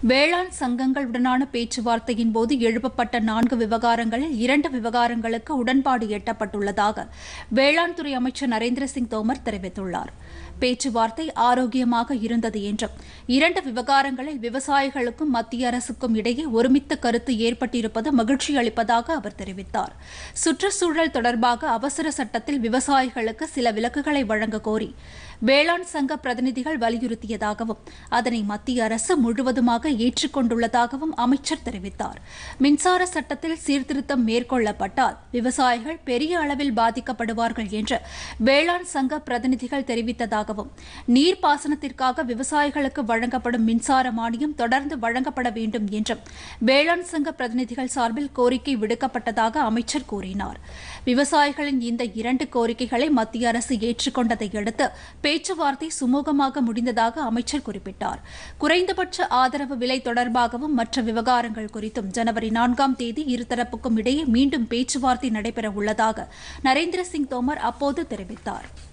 வேளாண் சங்கங்களுடனான பேச்சுவார்த்தையின் போது எழுப்பப்பட்ட நான்கு விவகாரங்களில் இரண்டு விவகாரங்களுக்கு உடன்பாடு எட்டப்பட்டுள்ளதாக வேளாண் துறை அமைச்சர் நரேந்திர சிங் தோமர் தெரிவித்துள்ளார் பேச்சுவார்த்தை ஆரோக்கியமாக இருந்தது என்றும் இரண்டு விவகாரங்களில் விவசாயிகளுக்கும் மத்திய அரசுக்கும் இடையே ஒருமித்த கருத்து ஏற்பட்டிருப்பது மகிழ்ச்சி அளிப்பதாக அவர் தெரிவித்தார் சுற்றுச்சூழல் தொடர்பாக அவசர சட்டத்தில் விவசாயிகளுக்கு சில விலக்குகளை வழங்க கோரி வேளாண் சங்க பிரதிநிதிகள் வலியுறுத்தியதாகவும் அதனை மத்திய அரசு முழுவதுமாக ஏற்றுக்கொண்டுள்ளதாகவும் அமைச்சர் தெரிவித்தார் மின்சார சட்டத்தில் சீர்திருத்தம் மேற்கொள்ளப்பட்டால் விவசாயிகள் பெரிய அளவில் பாதிக்கப்படுவார்கள் என்று வேளாண் சங்க பிரதிநிதிகள் தெரிவித்ததாகவும் நீர்ப்பாசனத்திற்காக விவசாயிகளுக்கு வழங்கப்படும் மின்சார மானியம் தொடர்ந்து வழங்கப்பட வேண்டும் என்றும் வேளாண் சங்க பிரதிநிதிகள் சார்பில் கோரிக்கை விடுக்கப்பட்டதாக அமைச்சர் கூறினார் விவசாயிகளின் இந்த இரண்டு கோரிக்கைகளை மத்திய அரசு ஏற்றுக்கொண்டதை அடுத்து பேச்சுவார்த்தை சுமூகமாக முடிந்ததாக அமைச்சர் குறிப்பிட்டார் குறைந்தபட்ச ஆதரவு விலை தொடர்பாகவும் மற்ற விவகாரங்கள் குறித்தும் ஜனவரி நான்காம் தேதி இருதரப்புக்கும் இடையே மீண்டும் பேச்சுவார்த்தை நடைபெற உள்ளதாக நரேந்திர சிங் தோமர் அப்போது தெரிவித்தார்